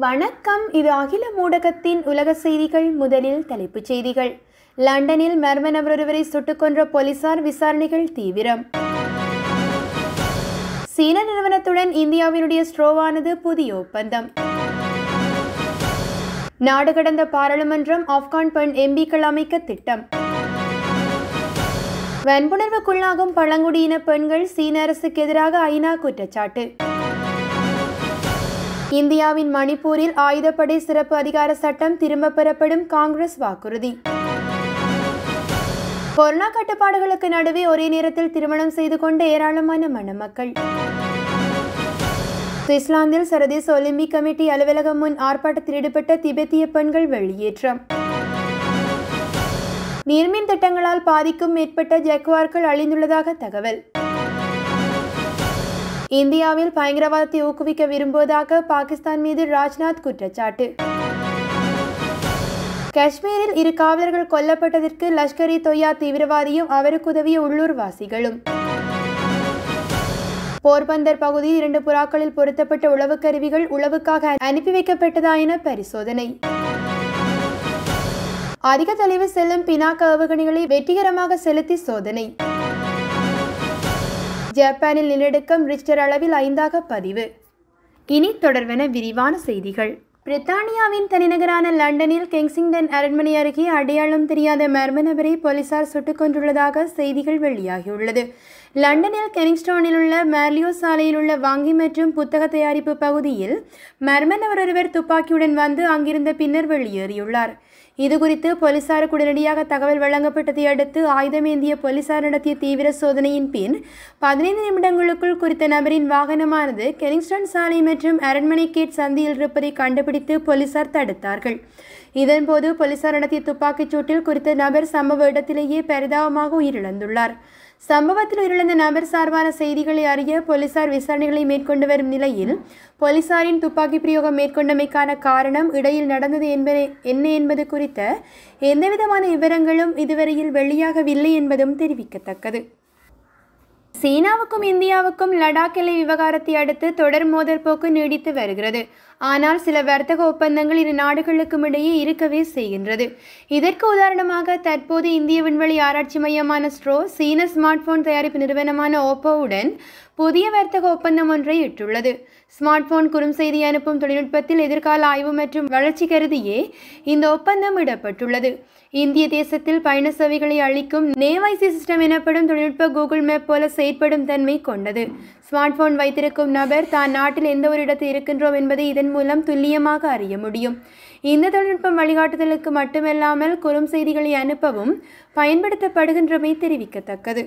வணக்கம் இது அகில ஊடகத்தின் உலக செய்திகள் முதலில் தலைப்புச் செய்திகள் லண்டனில் மர்ம நபர் ஒருவரை சுட்டுக் கொன்ற போலீசார் விசாரணைகள் தீவிரம் சீன நிறுவனத்துடன் இந்தியாவினுடைய ஸ்ட்ரோவானது புதிய ஒப்பந்தம் நாடு கடந்த பாராளுமன்றம் ஆப்கான் பெண் எம்பிக்கள் அமைக்க திட்டம் வன்புணர்வுக்குள்ளாகும் பழங்குடியின பெண்கள் சீன அரசுக்கு எதிராக ஐநா குற்றச்சாட்டு இந்தியாவின் மணிப்பூரில் ஆயுதப்படை சிறப்பு அதிகார சட்டம் திரும்பப் பெறப்படும் காங்கிரஸ் வாக்குறுதி கொரோனா கட்டுப்பாடுகளுக்கு நடுவே ஒரே நேரத்தில் திருமணம் செய்து கொண்ட ஏராளமான மணமக்கள் சுவிட்சர்லாந்தில் சர்வதேச ஒலிம்பிக் கமிட்டி அலுவலகம் முன் ஆர்ப்பாட்டத்தில் ஈடுபட்ட திபெத்திய பெண்கள் வெளியேற்றம் நீர்மின் திட்டங்களால் பாதிக்கும் மேற்பட்ட ஜக்வார்கள் அழிந்துள்ளதாக தகவல் இந்தியாவில் பயங்கரவாதத்தை ஊக்குவிக்க விரும்புவதாக பாகிஸ்தான் மீது ராஜ்நாத் குற்றச்சாட்டு காஷ்மீரில் இரு காவலர்கள் கொல்லப்பட்டதற்கு லஷ்கர் இ தொய்யா தீவிரவாதியும் அவருக்கு உதவிய உள்ளூர்வாசிகளும் போர்பந்தர் பகுதியில் இரண்டு புறாக்களில் பொருத்தப்பட்ட உளவு கருவிகள் உளவுக்காக அனுப்பி வைக்கப்பட்டதா என பரிசோதனை அதிக தொலைவு செல்லும் பினாக்க ஏவுகணைகளை வெற்றிகரமாக செலுத்தி சோதனை ஜப்பானில் நிலநடுக்கம் ரிக்டர் அளவில் ஐந்தாக பதிவு இனி தொடர்வென விரிவான செய்திகள் பிரித்தானியாவின் தலைநகரான லண்டனில் கெங்சிங்டன் அரண்மனை அருகே அடையாளம் தெரியாத மர்ம நபரை போலீசார் சுட்டுக் கொண்டுள்ளதாக செய்திகள் வெளியாகியுள்ளது லண்டனில் கெனிங்ஸ்டோனில் உள்ள மேர்லியோ சாலையில் உள்ள வங்கி மற்றும் புத்தக தயாரிப்பு பகுதியில் மர்ம நபர் ஒருவர் துப்பாக்கியுடன் வந்து அங்கிருந்த பின்னர் வெளியேறியுள்ளார் இதுகுறித்து போலீசாருக்கு உடனடியாக தகவல் வழங்கப்பட்டதை அடுத்து ஆயுதமேந்திய போலீசார் நடத்திய தீவிர சோதனையின் பின் பதினைந்து நிமிடங்களுக்குள் குறித்த நபரின் வாகனமானது கெனிங்ஸ்டன் சாலை மற்றும் அரண்மனை கேட் சந்தியில் இருப்பதை கண்டுபிடித்து போலீசார் தடுத்தார்கள் இதன்போது போலீசார் நடத்திய துப்பாக்கிச் சூட்டில் குறித்த நபர் சம்பவ இடத்திலேயே பரிதாபமாக உயிரிழந்துள்ளார் சம்பவத்தில் உயிரிழந்த நபர் சார்பான செய்திகளை அறிய போலீசார் விசாரணைகளை மேற்கொண்டு வரும் நிலையில் போலீசாரின் துப்பாக்கி பிரயோகம் மேற்கொண்டமைக்கான காரணம் இடையில் நடந்தது என்பதை என்ன என்பது குறித்த எந்தவிதமான விவரங்களும் இதுவரையில் வெளியாகவில்லை என்பதும் தெரிவிக்கத்தக்கது சீனாவுக்கும் இந்தியாவுக்கும் லடாக் எல்லை விவகாரத்தை அடுத்து தொடர் மோதல் போக்கு நீடித்து வருகிறது ஆனால் சில வர்த்தக ஒப்பந்தங்கள் இரு நாடுகளுக்கும் இடையே இருக்கவே செய்கின்றது இதற்கு உதாரணமாக தற்போது இந்திய விண்வெளி ஆராய்ச்சி மையமான ஸ்ட்ரோ சீன ஸ்மார்ட் போன் தயாரிப்பு நிறுவனமான ஓப்போவுடன் புதிய வர்த்தக ஒப்பந்தம் ஒன்றை இட்டுள்ளது ஸ்மார்ட் போன் குறுஞ்செய்தி அனுப்பும் தொழில்நுட்பத்தில் எதிர்கால ஆய்வு மற்றும் வளர்ச்சி கருதியே இந்த ஒப்பந்தம் இடப்பட்டுள்ளது இந்திய தேசத்தில் பயண சேவைகளை அளிக்கும் நேவைசி சிஸ்டம் எனப்படும் தொழில்நுட்ப கூகுள் மேப் போல செயற்படும் தன்மை கொண்டது ஸ்மார்ட் போன் வைத்திருக்கும் நபர் தான் நாட்டில் எந்த ஒரு இடத்தில் இருக்கின்றோம் என்பதை இதன் மூலம் துல்லியமாக அறிய முடியும் இந்த தொழில்நுட்பம் வழிகாட்டுதலுக்கு மட்டுமல்லாமல் குறுஞ்செய்திகளை அனுப்பவும் பயன்படுத்தப்படுகின்றமை தெரிவிக்கத்தக்கது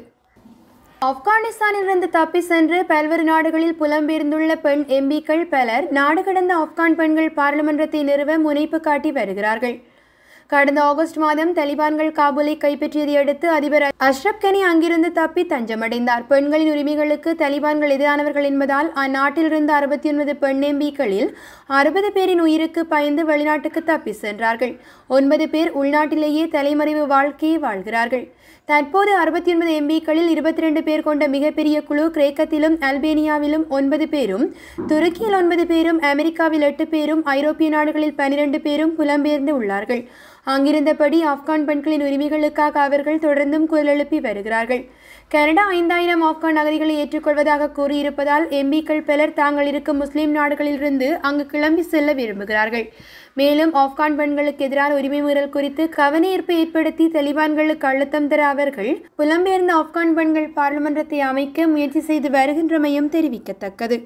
ஆப்கானிஸ்தானிலிருந்து தப்பி சென்று பல்வேறு நாடுகளில் புலம்பெயர்ந்துள்ள பெண் எம்பிக்கள் பலர் நாடு கடந்த ஆப்கான் பெண்கள் பாராளுமன்றத்தை நிறுவ முனைப்பு காட்டி வருகிறார்கள் கடந்த ஆகஸ்ட் மாதம் தலிபான்கள் காபூலை கைப்பற்றியதை அடுத்து அதிபர் அஷ்ரப் கனி அங்கிருந்து தப்பி தஞ்சமடைந்தார் பெண்களின் உரிமைகளுக்கு தலிபான்கள் எதிரானவர்கள் என்பதால் அந்நாட்டிலிருந்து அறுபத்தி ஒன்பது பெண் எம்பிக்களில் அறுபது பேரின் உயிருக்கு பயந்து வெளிநாட்டுக்கு தப்பி சென்றார்கள் ஒன்பது பேர் உள்நாட்டிலேயே தலைமறைவு வாழ்க்கையை வாழ்கிறார்கள் தற்போது அறுபத்தி ஒன்பது எம்பிக்களில் இருபத்தி ரெண்டு பேர் கொண்ட மிகப்பெரிய குழு கிரேக்கத்திலும் அல்பேனியாவிலும் ஒன்பது பேரும் துருக்கியில் ஒன்பது பேரும் அமெரிக்காவில் எட்டு பேரும் ஐரோப்பிய நாடுகளில் பனிரெண்டு பேரும் புலம்பெயர்ந்து உள்ளார்கள் அங்கிருந்தபடி ஆப்கான் பெண்களின் உரிமைகளுக்காக அவர்கள் தொடர்ந்தும் குரல் எழுப்பி வருகிறார்கள் கனடா ஐந்தாயிரம் ஆப்கான் நகரிகளை ஏற்றுக்கொள்வதாக கூறியிருப்பதால் எம்பிக்கள் பலர் தாங்கள் இருக்கும் முஸ்லிம் நாடுகளிலிருந்து அங்கு கிளம்பி செல்ல விரும்புகிறார்கள் மேலும் ஆப்கான் பெண்களுக்கு எதிரான உரிமை மீறல் குறித்து கவனஈர்ப்பு ஏற்படுத்தி தலிபான்களுக்கு அழுத்தம் தர அவர்கள் புலம்பெயர்ந்த ஆப்கான் பெண்கள் பாராளுமன்றத்தை அமைக்க முயற்சி செய்து வருகின்றமையும் தெரிவிக்கத்தக்கது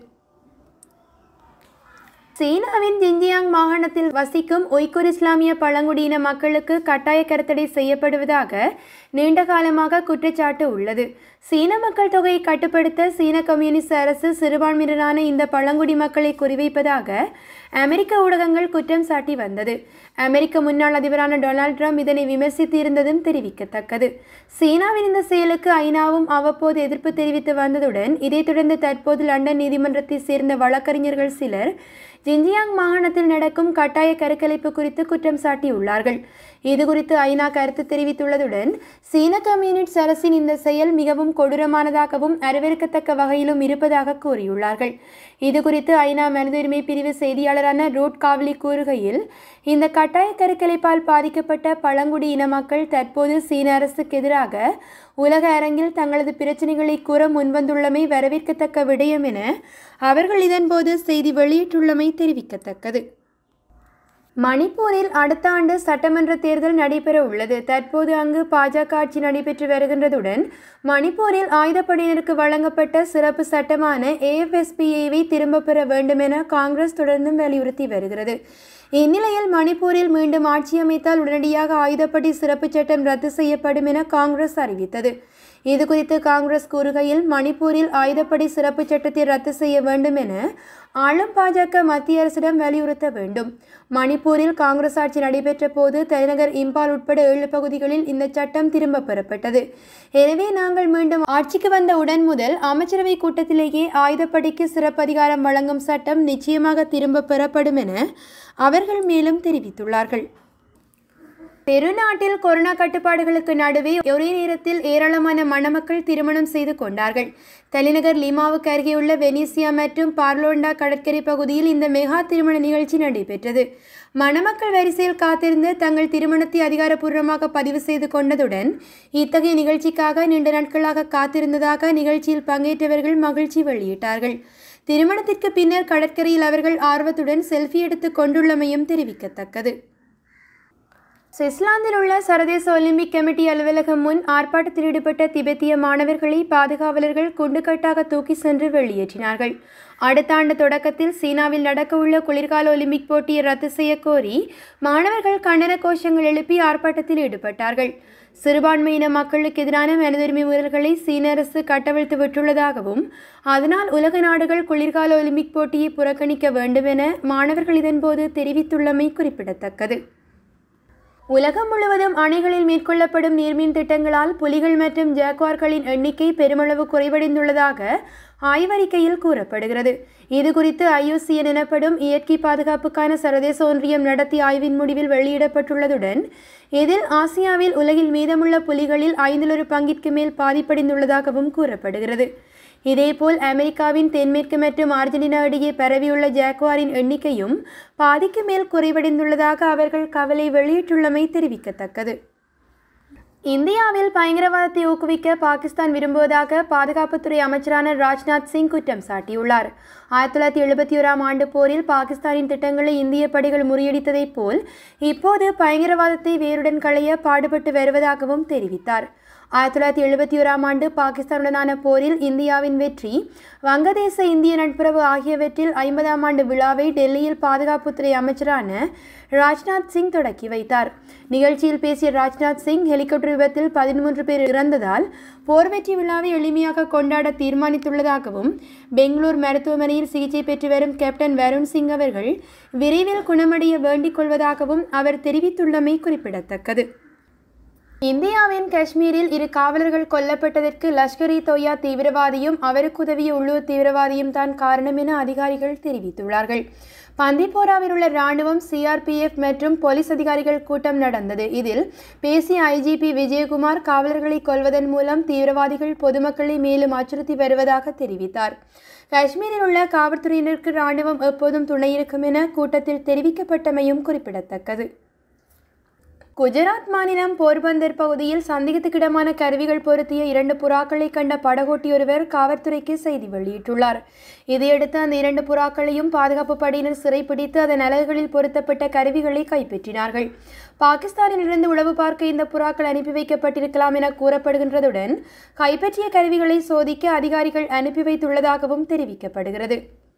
சீனாவின் ஜின்ஜியாங் மாகாணத்தில் வசிக்கும் ஒய்குர் இஸ்லாமிய பழங்குடியின மக்களுக்கு கட்டாய கருத்தடை செய்யப்படுவதாக நீண்ட காலமாக குற்றச்சாட்டு உள்ளது சீன மக்கள் தொகையை கட்டுப்படுத்த சீன கம்யூனிஸ்ட் அரசு சிறுபான்மையினரான இந்த பழங்குடி மக்களை குறிவைப்பதாக அமெரிக்க ஊடகங்கள் குற்றம் சாட்டி வந்தது அமெரிக்க முன்னாள் அதிபரான டொனால்ட் ட்ரம்ப் இதனை விமர்சித்து இருந்ததும் தெரிவிக்கத்தக்கது சீனாவின் இந்த செயலுக்கு ஐநாவும் அவ்வப்போது எதிர்ப்பு தெரிவித்து வந்ததுடன் இதைத் தொடர்ந்து தற்போது லண்டன் நீதிமன்றத்தை சேர்ந்த வழக்கறிஞர்கள் சிலர் ஜின்ஜியாங் மாகாணத்தில் நடக்கும் கட்டாய கருக்கலைப்பு குறித்து குற்றம் சாட்டியுள்ளார்கள் இதுகுறித்து ஐநா கருத்து தெரிவித்துள்ளதுடன் சீன கம்யூனிஸ்ட் அரசின் இந்த செயல் மிகவும் கொடூரமானதாகவும் வரவேற்கத்தக்க வகையிலும் இருப்பதாக கூறியுள்ளார்கள் இதுகுறித்து ஐநா மனித உரிமை பிரிவு செய்தியாளரான ரூட் காவலி கூறுகையில் இந்த கட்டாய கருக்கலைப்பால் பாதிக்கப்பட்ட பழங்குடி இன மக்கள் தற்போது சீன அரசுக்கு எதிராக உலக அரங்கில் தங்களது பிரச்சனைகளை கூற முன்வந்துள்ளமை வரவேற்கத்தக்க விடயம் என அவர்கள் இதன்போது செய்தி வெளியிட்டுள்ளமை தெரிவிக்கத்தக்கது மணிப்பூரில் அடுத்த ஆண்டு சட்டமன்ற தேர்தல் நடைபெற உள்ளது தற்போது அங்கு பாஜக ஆட்சி நடைபெற்று வருகின்றதுடன் மணிப்பூரில் ஆயுதப்படையினருக்கு வழங்கப்பட்ட சிறப்பு சட்டமான ஏஎஃப்எஸ்பிஏவை திரும்பப் பெற வேண்டும் என காங்கிரஸ் தொடர்ந்தும் வலியுறுத்தி வருகிறது இந்நிலையில் மணிப்பூரில் மீண்டும் ஆட்சி அமைத்தால் உடனடியாக ஆயுதப்படை சிறப்பு சட்டம் ரத்து செய்யப்படும் என காங்கிரஸ் அறிவித்தது இதுகுறித்து காங்கிரஸ் கூறுகையில் மணிப்பூரில் ஆயுதப்படை சிறப்பு சட்டத்தை ரத்து செய்ய வேண்டும் என ஆளும் பாஜக மத்திய அரசிடம் வலியுறுத்த வேண்டும் மணிப்பூரில் காங்கிரஸ் ஆட்சி நடைபெற்ற போது தலைநகர் இம்பால் உட்பட ஏழு பகுதிகளில் இந்த சட்டம் திரும்ப பெறப்பட்டது எனவே நாங்கள் மீண்டும் ஆட்சிக்கு வந்த உடன் முதல் அமைச்சரவை கூட்டத்திலேயே ஆயுதப்படைக்கு சிறப்பு அதிகாரம் வழங்கும் சட்டம் நிச்சயமாக திரும்ப பெறப்படும் என அவர்கள் மேலும் தெரிவித்துள்ளார்கள் பெருநாட்டில் கொரோனா கட்டுப்பாடுகளுக்கு நடுவே ஒரே நேரத்தில் ஏராளமான மணமக்கள் திருமணம் செய்து கொண்டார்கள் தலைநகர் லிமாவுக்கு அருகேயுள்ள வெனிசியா மற்றும் பார்லோண்டா கடற்கரை பகுதியில் இந்த மெகா திருமண நிகழ்ச்சி நடைபெற்றது மணமக்கள் வரிசையில் காத்திருந்து தங்கள் திருமணத்தை அதிகாரப்பூர்வமாக பதிவு செய்து கொண்டதுடன் இத்தகைய நிகழ்ச்சிக்காக நீண்ட நாட்களாக காத்திருந்ததாக நிகழ்ச்சியில் பங்கேற்றவர்கள் மகிழ்ச்சி வெளியிட்டார்கள் திருமணத்திற்கு பின்னர் கடற்கரையில் அவர்கள் ஆர்வத்துடன் செல்ஃபி எடுத்துக் கொண்டுள்ளமையும் தெரிவிக்கத்தக்கது சுவிட்சர்லாந்தில் உள்ள சர்வதேச ஒலிம்பிக் கமிட்டி அலுவலகம் முன் ஆர்ப்பாட்டத்தில் ஈடுபட்ட திபெத்திய மாணவர்களை பாதுகாவலர்கள் குண்டுக்கட்டாக தூக்கி சென்று வெளியேற்றினார்கள் அடுத்த ஆண்டு தொடக்கத்தில் சீனாவில் நடக்கவுள்ள குளிர்கால ஒலிம்பிக் போட்டியை ரத்து செய்ய கோரி மாணவர்கள் கண்டன கோஷங்கள் எழுப்பி ஆர்ப்பாட்டத்தில் ஈடுபட்டார்கள் சிறுபான்மையின மக்களுக்கு எதிரான மனிதுரிமை மீறல்களை சீன அரசு கட்டவிழ்த்து விட்டுள்ளதாகவும் அதனால் உலக நாடுகள் குளிர்கால ஒலிம்பிக் போட்டியை புறக்கணிக்க வேண்டும் என மாணவர்கள் இதன்போது தெரிவித்துள்ளமை குறிப்பிடத்தக்கது உலகம் முழுவதும் அணைகளில் மேற்கொள்ளப்படும் நீர்மின் திட்டங்களால் புலிகள் மற்றும் ஜாக்வார்களின் எண்ணிக்கை பெருமளவு குறைவடைந்துள்ளதாக ஆய்வறிக்கையில் கூறப்படுகிறது இதுகுறித்து ஐயூசிஎன் எனப்படும் இயற்கை பாதுகாப்புக்கான சர்வதேச ஒன்றியம் நடத்திய ஆய்வின் முடிவில் வெளியிடப்பட்டுள்ளதுடன் இதில் ஆசியாவில் உலகில் மீதமுள்ள புலிகளில் ஐந்தில் ஒரு பங்கிற்கு மேல் பாதிப்படைந்துள்ளதாகவும் கூறப்படுகிறது இதேபோல் அமெரிக்காவின் தென்மேற்கு மற்றும் அர்ஜென்டினா இடையே பரவியுள்ள ஜாக்வாரின் எண்ணிக்கையும் பாதிக்கு மேல் குறைவடைந்துள்ளதாக அவர்கள் கவலை வெளியிட்டுள்ளமை தெரிவிக்கத்தக்கது இந்தியாவில் பயங்கரவாதத்தை ஊக்குவிக்க பாகிஸ்தான் விரும்புவதாக பாதுகாப்புத்துறை அமைச்சரான ராஜ்நாத் சிங் குற்றம் சாட்டியுள்ளார் ஆயிரத்தி தொள்ளாயிரத்தி எழுபத்தி ஓராம் ஆண்டு போரில் பாகிஸ்தானின் திட்டங்களை இந்திய படைகள் முறியடித்ததைப் போல் இப்போது பயங்கரவாதத்தை வேருடன் களைய பாடுபட்டு வருவதாகவும் தெரிவித்தார் ஆயிரத்தி தொள்ளாயிரத்தி எழுபத்தி ஓராம் ஆண்டு பாகிஸ்தானுடனான போரில் இந்தியாவின் வெற்றி வங்கதேச இந்திய நட்புறவு ஆகியவற்றில் ஐம்பதாம் ஆண்டு விழாவை டெல்லியில் பாதுகாப்புத்துறை அமைச்சரான ராஜ்நாத் சிங் தொடக்கி வைத்தார் நிகழ்ச்சியில் பேசிய ராஜ்நாத் சிங் ஹெலிகாப்டர் விபத்தில் பதிமூன்று பேர் இறந்ததால் போர் வெற்றி விழாவை எளிமையாக கொண்டாட தீர்மானித்துள்ளதாகவும் பெங்களூர் மருத்துவமனையில் சிகிச்சை பெற்று வரும் கேப்டன் வருண் சிங் அவர்கள் விரைவில் குணமடைய வேண்டிக் கொள்வதாகவும் அவர் தெரிவித்துள்ளமை குறிப்பிடத்தக்கது இந்தியாவின் காஷ்மீரில் இரு காவலர்கள் கொல்லப்பட்டதற்கு லஷ்கர் இ தொய்யா தீவிரவாதியும் அவருக்கு உதவிய உள்ளூர் தீவிரவாதியும் தான் காரணம் என அதிகாரிகள் தெரிவித்துள்ளார்கள் பந்திப்போராவில் உள்ள ராணுவம் சிஆர்பிஎஃப் மற்றும் போலீஸ் அதிகாரிகள் கூட்டம் நடந்தது இதில் பேசிய ஐஜிபி விஜயகுமார் காவலர்களை கொல்வதன் மூலம் தீவிரவாதிகள் பொதுமக்களை மேலும் அச்சுறுத்தி வருவதாக தெரிவித்தார் காஷ்மீரில் உள்ள காவல்துறையினருக்கு ராணுவம் எப்போதும் துணை இருக்கும் என கூட்டத்தில் தெரிவிக்கப்பட்டமையும் குறிப்பிடத்தக்கது குஜராத் மாநிலம் போர்பந்தர் பகுதியில் சந்தேகத்துக்கிடமான கருவிகள் பொருத்திய இரண்டு புறாக்களை கண்ட படகோட்டி ஒருவர் காவல்துறைக்கு செய்தி வெளியிட்டுள்ளார் இதையடுத்து அந்த இரண்டு புறாக்களையும் பாதுகாப்பு படையினர் சிறைப்பிடித்து அதன் அலகுகளில் பொருத்தப்பட்ட கருவிகளை கைப்பற்றினார்கள் பாகிஸ்தானில் இருந்து உளவு பார்க்க இந்த புறாக்கள் அனுப்பி வைக்கப்பட்டிருக்கலாம் என கூறப்படுகின்றதுடன் கைப்பற்றிய கருவிகளை சோதிக்க அதிகாரிகள் அனுப்பி வைத்துள்ளதாகவும் தெரிவிக்கப்படுகிறது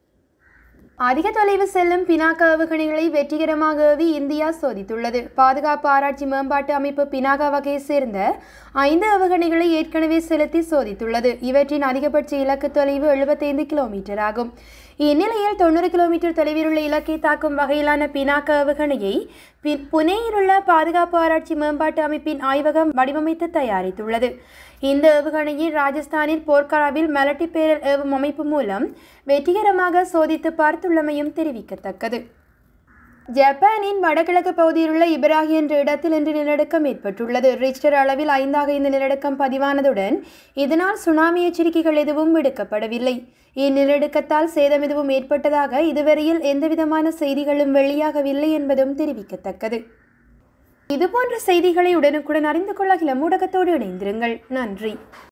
அதிக தொலைவு செல்லும் பினாக்க ஏவுகணைகளை வெற்றிகரமாக ஏவி இந்தியா சோதித்துள்ளது பாதுகாப்பு ஆராய்ச்சி மேம்பாட்டு அமைப்பு பினாகா வகையை சேர்ந்த ஐந்து ஏவுகணைகளை ஏற்கனவே செலுத்தி சோதித்துள்ளது இவற்றின் அதிகபட்ச இலக்கு தொலைவு எழுபத்தைந்து கிலோமீட்டர் ஆகும் இந்நிலையில் தொண்ணூறு கிலோமீட்டர் தொலைவில் உள்ள இலக்கை தாக்கும் வகையிலான பினாக்க ஏவுகணையை பி- புனேயில் உள்ள பாதுகாப்பு ஆராய்ச்சி மேம்பாட்டு அமைப்பின் ஆய்வகம் வடிவமைத்து தயாரித்துள்ளது இந்த ஏவுகணையை ராஜஸ்தானில் போர்க்கராவில் மலட்டி பேரல் ஏவும் அமைப்பு மூலம் வெற்றிகரமாக சோதித்து பார்த்துள்ளமையும் தெரிவிக்கத்தக்கது ஜப்பானின் வடகிழக்கு பகுதியில் உள்ள இபராகி என்ற இடத்தில் இன்று நிலநடுக்கம் ஏற்பட்டுள்ளது ரிக்டர் அளவில் ஐந்தாக இந்த நிலநடுக்கம் பதிவானதுடன் இதனால் சுனாமி எச்சரிக்கைகள் எதுவும் விடுக்கப்படவில்லை இந்நிலநடுக்கத்தால் சேதம் எதுவும் ஏற்பட்டதாக இதுவரையில் எந்தவிதமான செய்திகளும் வெளியாகவில்லை என்பதும் தெரிவிக்கத்தக்கது இதுபோன்ற செய்திகளை உடனுக்குடன் அறிந்து கொள்ள இளம் ஊடகத்தோடு இணைந்திருங்கள் நன்றி